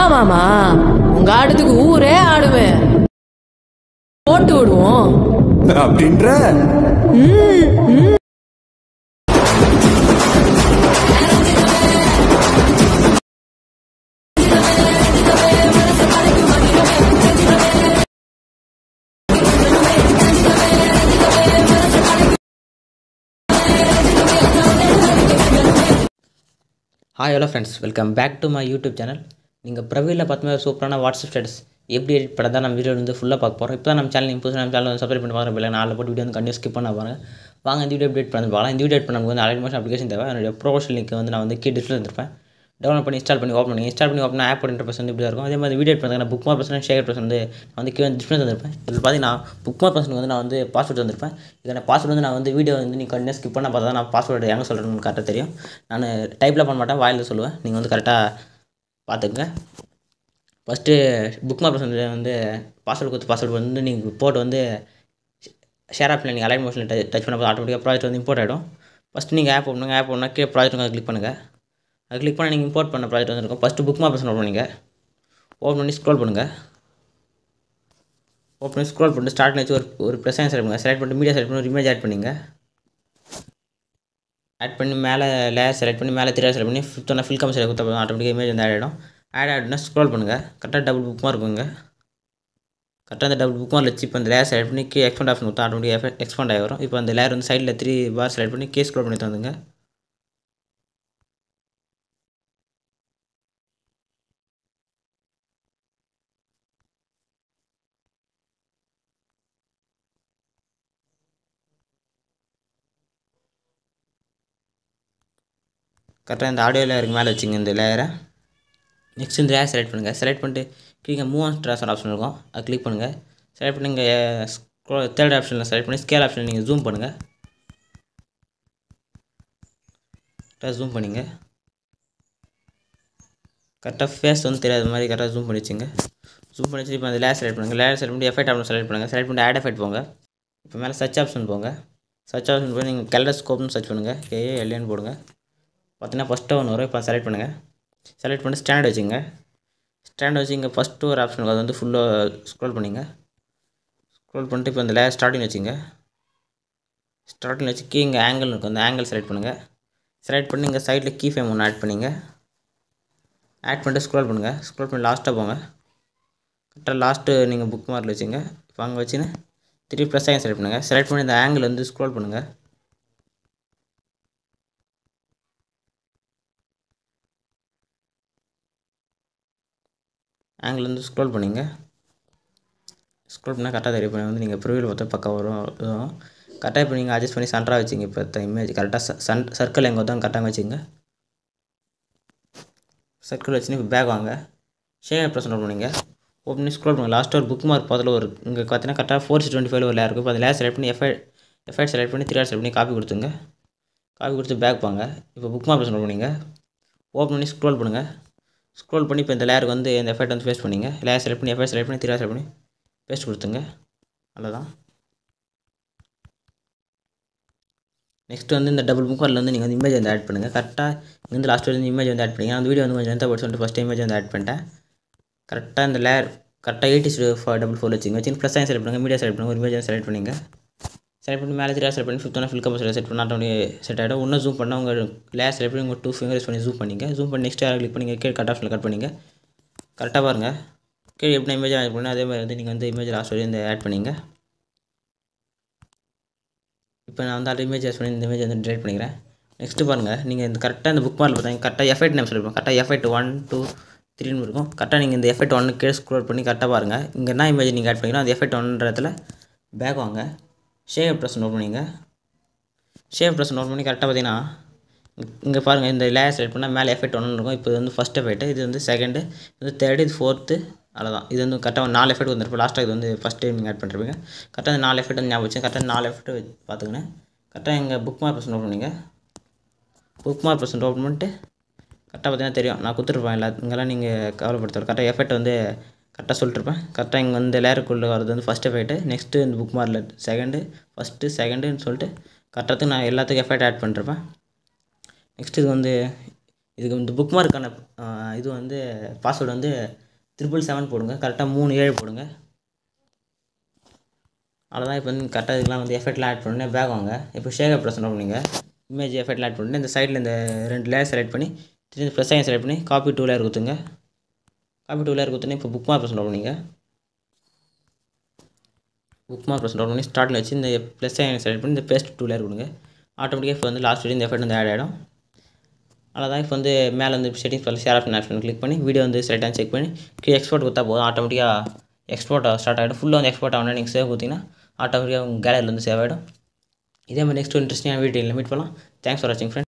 மாமா உங்க ஆட்டத்துக்கு ஊரே ஆடுவேன் போட்டு விடுவோம் அப்படின்ற hi hello friends welcome back to my YouTube channel நீங்கள் ப்ரவீலில் பார்த்தோம்னா சூப்பரான வாட்ஸ்அப் ஸ்டேட்டஸ் எப்படி எடிட் பண்ண தான் நம்ம வீடியோ வந்து ஃபுல்லாக பார்க்க போகிறோம் இப்போ தான் நம்ம சேனல் புதுசாக நம்ம சேனல் சப்ஸ்கிரைப் பண்ணி பார்க்குறோம் இல்லை நாலு போட்டு வீடியோ வந்து கண்டிப்பாக ஸ்கிப் பண்ண பாருங்க வாங்க இந்த வீடியோ அப்டேட் பண்ணி பார்க்கலாம் இந்த வீடியோ பண்ண நமக்கு வந்து அலைட் மோஷன் அப்ளிகேஷன் தேவை என்னுடைய ப்ரோஷன் லிங்க் வந்து நான் வந்து கீ டிஸ்பிளே இருந்திருப்பேன் டவுன்லோட் பண்ணி இன்ஸ்டால் பண்ணி ஓப்பன் பண்ணி இன்ஸ்டால் பண்ணி ஓப்பன் ஆப் இன்டர்ஃபேஸ் வந்து இப்படி தான் இருக்கும் அதே மாதிரி வீடியோ பண்ணுறது bookmark person share person வந்து நான் வந்து கீழே டிஸ்பிளே தந்திருப்பேன் இதில் பார்த்தீங்கன்னா புக் மார்க் பர்சனுக்கு வந்து நான் வந்து பாஸ்வேர்ட் வந்திருப்பேன் இதில் பாஸ்வேர்டு வந்து நான் வந்து வீடியோ வந்து நீ கண்டினியூ ஸ்கிப் பண்ண பார்த்தா தான் நான் பாஸ்வேர்டு எங்கே சொல்கிறேன்னு கரெக்டாக தெரியும் நான் டைப்பில் பண்ண மாட்டேன் வாயில் சொல்லுவேன் நீங்கள் வந்து கரெக்டாக பார்த்துக்குங்க ஃபஸ்ட்டு புக் மார்க் பர்சன் வந்து பாஸ்வேர்டு கொடுத்து பாஸ்வேர்டு வந்து நீங்கள் போட்டு வந்து ஷேர் ஆப்பில் நீங்கள் அலைன் மோஷனில் டச் பண்ண போது ஆட்டோமேட்டிக்காக ப்ராஜெக்ட் வந்து இம்போர்ட் ஆகிடும் ஃபஸ்ட்டு நீங்கள் ஆப் ஓப்பனுங்க ஆப் ஓப்பனா கீழே ப்ராஜெக்ட் வந்து கிளிக் பண்ணுங்கள் அது கிளிக் பண்ணி நீங்கள் இம்போர்ட் பண்ண ப்ராஜெக்ட் வந்து இருக்கும் first bookmark person open பண்ணிங்க ஓப்பன் பண்ணி ஸ்க்ரோல் பண்ணுங்கள் ஓப்பன் பண்ணி ஸ்க்ரோல் பண்ணிட்டு ஸ்டார்ட் வச்சு ஒரு ஒரு ப்ரெஸ் செலக்ட் பண்ணுங்கள் செலக்ட் பண்ணிட்டு மீடியா செலக்ட் பண்ணி ஒரு இமேஜ் ஆட் பண்ணிங்க ஆட் பண்ணி மேலே லேயர் செலக்ட் பண்ணி மேலே திரையா செலக்ட் பண்ணி ஃபிஃப்த் ஒன்று ஃபில் கம் செலக்ட் கொடுத்தா ஆட்டோமேட்டிக்காக இமேஜ் வந்து ஆட் ஆகிடும் ஆட் ஆகிடுனா ஸ்க்ரோல் பண்ணுங்கள் கரெக்டாக டபுள் புக் மார்க் இருக்குங்க கரெக்டாக அந்த டபுள் புக் மார்க் வச்சு இப்போ அந்த லேயர் செலக்ட் பண்ணி கே எக்ஸ்பெண்ட் ஆப்ஷன் கொடுத்தா ஆட்டோமேட்டிக்காக எக்ஸ்பெண்ட் ஆகி வரும் இப்போ அந்த லேயர் வந்து சைடில் த்ரீ பார் செலக்ட் பண்ணி கே ஸ்க்ரோல் பண்ணி தந்துங்க கரெக்டாக இந்த ஆடியோ லேயருக்கு மேலே வச்சுங்க இந்த லேயரை நெக்ஸ்ட் இந்த லேயர் செலக்ட் பண்ணுங்கள் செலக்ட் பண்ணிட்டு கீழே மூவ் ஆன் ட்ரான்ஸ்ஃபர் ஆப்ஷன் இருக்கும் அது கிளிக் பண்ணுங்கள் செலக்ட் பண்ணி இங்கே தேர்ட் ஆப்ஷனில் செலக்ட் பண்ணி ஸ்கேல் ஆப்ஷனில் நீங்கள் ஜூம் பண்ணுங்கள் கரெக்டாக ஜூம் பண்ணிங்க கரெக்டாக ஃபேஸ் வந்து தெரியாத மாதிரி கரெக்டாக ஜூம் பண்ணி வச்சுங்க ஜூம் பண்ணி வச்சு இப்போ அந்த லேயர் செலக்ட் பண்ணுங்கள் லேயர் செலக்ட் பண்ணி எஃபெக்ட் ஆப்ஷன் செலக்ட் பண்ணுங்கள் செலக்ட் பண்ணி ஆட் எஃபெக்ட் போங்க இப்போ மேலே சர்ச் ஆப்ஷன் போங்க சர்ச் ஆப்ஷன் போய் நீங்கள் கலர்ஸ்கோப்னு சர்ச் பண்ணுங்கள் ஏஏ எல்ஏன்னு போடுங்க பார்த்தீங்கன்னா ஃபஸ்ட்டு ஒன்று வரும் இப்போ செலக்ட் பண்ணுங்கள் செலக்ட் பண்ணி ஸ்டாண்ட் வச்சுங்க ஸ்டாண்ட் வச்சு இங்கே ஃபஸ்ட்டு ஒரு ஆப்ஷன் அது வந்து ஃபுல்லாக ஸ்க்ரோல் பண்ணிங்க ஸ்க்ரோல் பண்ணிட்டு இப்போ இந்த லேயர் ஸ்டார்டிங் வச்சுங்க ஸ்டார்டிங் வச்சு கீ இங்கே ஆங்கிள் இருக்கும் அந்த ஆங்கிள் செலக்ட் பண்ணுங்கள் செலக்ட் பண்ணி இங்கே சைடில் கீ ஃபேம் ஒன்று ஆட் பண்ணிங்க ஆட் பண்ணிட்டு ஸ்க்ரோல் பண்ணுங்கள் ஸ்க்ரோல் பண்ணி லாஸ்ட்டாக போங்க கரெக்டாக லாஸ்ட்டு நீங்கள் புக் மார்க்கில் வச்சுங்க இப்போ அங்கே வச்சுன்னு த்ரீ ப்ளஸ் ஆகி செலக்ட் பண்ணுங்கள் செலக்ட் பண்ணி இந்த ஆங்கிள் வந்து ஸ்க்ரோல் பண்ணுங்கள் ஆங்கிள் வந்து ஸ்க்ரோல் பண்ணிங்க ஸ்க்ரோல் பண்ணால் கரெக்டாக தெரியும் இப்போ வந்து நீங்கள் ப்ரிவியூவில் பார்த்தா பக்கம் வரும் இதுவும் கரெக்டாக இப்போ நீங்கள் அட்ஜஸ்ட் பண்ணி சென்டராக வச்சிங்க இப்போ இமேஜ் கரெக்டாக சன் சர்க்கிள் எங்கே தான் கரெக்டாக வச்சுங்க சர்க்கிள் வச்சுன்னு இப்போ பேக் வாங்க ஷேர் ப்ரெஸ் நோட் பண்ணிங்க ஓப்பன் பண்ணி ஸ்க்ரோல் பண்ணுங்கள் லாஸ்ட் ஒரு புக் மார்க் பதில் ஒரு இங்கே பார்த்தீங்கன்னா கரெக்டாக ஃபோர் சி டுவெண்ட்டி ஃபைவ் ஒரு லேயர் இருக்கும் இப்போ அந்த லேயர் செலக்ட் பண்ணி எஃப்ஐ எஃப்ஐ செலக்ட் பண்ணி த்ரீ செலக்ட் பண்ணி காப்பி கொடுத்துங்க காப்பி கொடுத்து பேக் வாங்க இப்போ புக் மார்க் ப்ரெஸ் நோட் பண்ணிங்க ஓப்பன் பண்ணி ஸ்க்ரோல் பண்ணுங்கள் ஸ்க்ரோல் பண்ணி இப்போ இந்த லேயருக்கு வந்து இந்த எஃபெக்ட் வந்து பேஸ்ட் பண்ணிங்க லேயர் செலக்ட் பண்ணி எஃபெக்ட் செலக்ட் பண்ணி த்ரீ செலக்ட் பண்ணி பேஸ்ட் கொடுத்துங்க அவ்வளோதான் நெக்ஸ்ட் வந்து இந்த டபுள் புக் வந்து நீங்கள் வந்து இமேஜ் வந்து ஆட் பண்ணுங்கள் கரெக்டாக இங்கேருந்து லாஸ்ட் வந்து இமேஜ் வந்து ஆட் பண்ணிங்க அந்த வீடியோ வந்து கொஞ்சம் லென்த்தாக போட்டு சொல்லிட்டு ஃபஸ்ட் இமேஜ் வந்து ஆட் பண்ணிட்டேன் கரெக்டாக இந்த லேயர் கரெக்டாக எயிட்டி ஃபோர் டபுள் ஃபோர் வச்சுங்க வச்சு ப்ளஸ் சைன் செலக்ட் பண்ணுங்கள் மீடியா செலக்ட் பண்ணுங்கள் ஒரு இமேஜ் செலக்ட் பண்ணிங்க செலக்ட் பண்ணி மேலே த்ரீ செலக்ட் பண்ணி fifth one fill compass set பண்ணால் ஆட்டோமேட்டிக் செட் ஆகிடும் இன்னும் ஜூம் பண்ணால் உங்கள் லேயர் செலக்ட் பண்ணி உங்கள் டூ ஃபிங்கர்ஸ் பண்ணி ஜூம் பண்ணிங்க ஜூம் பண்ணி நெக்ஸ்ட் யாரை கிளிக் பண்ணிங்க கீழே கட் ஆப்ஷனில் கட் பண்ணிங்க கரெக்டாக பாருங்கள் கீழே எப்படி இமேஜ் ஆட் பண்ணி அதே மாதிரி வந்து நீங்கள் வந்து இமேஜ் லாஸ்ட் வரையும் இந்த ஆட் பண்ணிங்க இப்போ நான் வந்து ஆல்ரெடி இமேஜ் ஆட் பண்ணி இந்த இமேஜ் வந்து டிலேட் பண்ணிக்கிறேன் நெக்ஸ்ட்டு பாருங்கள் நீங்கள் இந்த கரெக்டாக இந்த புக் மார்க்கில் பார்த்தீங்க கரெக்டாக எஃபெக்ட் நேம் சொல்லிருப்போம் கரெக்டாக எஃபெக்ட் ஒன் டூ த்ரீன்னு இருக்கும் கரெக்டாக நீங்கள் இந்த எஃபெக்ட் ஒன்று கீழே ஸ்க்ரோல் பண்ணி கரெக்டாக பாருங்கள் இங்கே என்ன இமேஜ் நீங்கள் ஆட் பண்ணிங்கன்னா அந்த எஃபெக்ட் ஒன்றத்தில் பேக் வாங்க ஷேவ் ப்ரெஸ் நோட் பண்ணிங்க ஷேவ் ப்ரெஸ் நோட் பண்ணி கரெக்டாக பார்த்தீங்கன்னா இங்கே பாருங்கள் இந்த லேயர் செலக்ட் பண்ணால் மேலே எஃபெக்ட் ஒன்று இருக்கும் இப்போ இது வந்து ஃபஸ்ட் எஃபெக்ட் இது வந்து செகண்டு இது தேர்டு இது ஃபோர்த்து அவ்வளோதான் இது வந்து கரெக்டாக நாலு எஃபெக்ட் வந்துருப்போம் லாஸ்ட்டாக இது வந்து ஃபஸ்ட் டைம் நீங்கள் ஆட் பண்ணிருப்பீங்க கரெக்டாக இந்த நாலு எஃபெக்ட் வந்து ஞாபகம் வச்சு கரெக்டாக நாலு எஃபெக்ட் பார்த்துக்கணும் கரெக்டாக எங்கள் புக் மார்க் பர்சன் ஓப்பன் பண்ணிங்க புக் மார்க் பர்சன் ஓப்பன் பண்ணிட்டு கரெக்டாக பார்த்தீங்கன்னா தெரியும் நான் கொடுத்துருப்பேன் எல்லா இங்கெல்லாம் நீங்கள் கவலைப்படுத்தல கரெக்டாக எஃபெக்ட் வந்து கரெக்டாக சொல்லிட்டுருப்பேன் கரெக்டாக இங்கே வந்து லேயருக்குள்ளே வரது வந்து ஃபஸ்ட் எஃபெக்ட்டு நெக்ஸ்ட்டு இந்த புக் மார்க்கில் செகண்டு ஃபஸ்ட்டு செகண்டுன்னு சொல்லிட்டு கரெக்டாக நான் எல்லாத்துக்கும் எஃபெக்ட் ஆட் பண்ணிருப்பேன் நெக்ஸ்ட் இது வந்து இதுக்கு இந்த புக் மார்க்கான இது வந்து பாஸ்வேர்டு வந்து ட்ரிபிள் செவன் போடுங்க கரெக்டாக மூணு ஏழு போடுங்க அவ்வளோதான் இப்போ வந்து கரெக்டாக இதுக்கெலாம் வந்து எஃபெக்ட்லாம் ஆட் பண்ணி பேக் வாங்க இப்போ ஷேகர் ப்ரெஸ் பண்ணுங்க இமேஜ் எஃபெக்ட்லாம் ஆட் பண்ணி இந்த சைடில் இந்த ரெண்டு லேயர் செலக்ட் பண்ணி திரும்பி ப்ளஸ் சைன் செலக்ட் பண்ணி காப்பி டூ லேயர் கொடுத்துங்க காப்பி டூ லேயர் கொடுத்தோன்னே இப்போ புக் மார்க் ப்ரெஸ் பண்ணுங்க புக் மார்க் ப்ரெஸ் பண்ணி ஸ்டார்ட்டில் வச்சு இந்த ப்ளஸ் சைன் செலக்ட் பண்ணி இந்த பேஸ்ட் டூ லேயர் கொடுங்க ஆட்டோமேட்டிக்காக இப்போ வந்து லாஸ்ட் இந்த எஃபெக்ட் வந்து ஆட் ஆகிடும் அவ்வளோதான் இப்போ வந்து மேலே வந்து செட்டிங்ஸ் பண்ணி ஷேர் ஆப்ஷன் ஆப்ஷன் கிளிக் பண்ணி வீடியோ வந்து செலக்டாக செக் பண்ணி கீழே எக்ஸ்போர்ட் கொடுத்தா போதும் ஆட்டோமேட்டிக்காக எக்ஸ்போர்ட் ஸ்டார்ட் ஆகிடும் ஃபுல்லாக வந்து எக்ஸ்போர்ட் ஆகணும் நீங்கள் சேவ் கொடுத்தீங்கன்னா ஆட்டோமேட்டிக்காக உங்கள் கேலரியில் வந்து சேவ் ஆகிடும் இதே மாதிரி நெக்ஸ்ட் இன்ட்ரெஸ்டிங்கான வீடியோ மீட் பண்ணலாம் தேங்க்ஸ் ஃபார் வாட்சிங் ஃப்ரெண்ட்